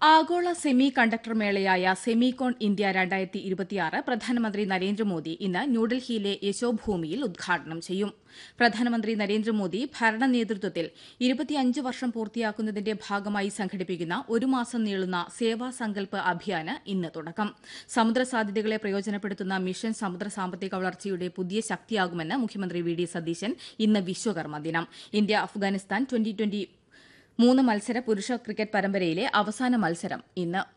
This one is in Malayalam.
ആഗോള സെമി കണ്ടക്ടർ മേളയായ സെമികോൺ ഇന്ത്യ രണ്ടായിരത്തി ഇരുപത്തിയാറ് പ്രധാനമന്ത്രി നരേന്ദ്രമോദി ഇന്ന് ന്യൂഡൽഹിയിലെ യശോഭൂമിയിൽ ഉദ്ഘാടനം ചെയ്യും പ്രധാനമന്ത്രി നരേന്ദ്രമോദി ഭരണ നേതൃത്വത്തിൽ ഇരുപത്തിയഞ്ച് വർഷം പൂർത്തിയാക്കുന്നതിന്റെ ഭാഗമായി സംഘടിപ്പിക്കുന്ന ഒരു മാസം നീളുന്ന സേവാ സങ്കൽപ് അഭിയാന് ഇന്ന് തുടക്കം സമുദ്ര സാധ്യതകളെ പ്രയോജനപ്പെടുത്തുന്ന മിഷൻ സമുദ്ര സാമ്പത്തിക വളർച്ചയുടെ പുതിയ ശക്തിയാകുമെന്ന് മുഖ്യമന്ത്രി വി ഡി സതീശൻ ഇന്ന് വിശ്വകർമ്മ ദിനം ഇന്ത്യ അഫ്ഗാനിസ്ഥാൻ ട്വന്റി ട്വന്റി മൂന്ന് മത്സര പുരുഷ ക്രിക്കറ്റ് പരമ്പരയിലെ അവസാന മത്സരം ഇന്ന്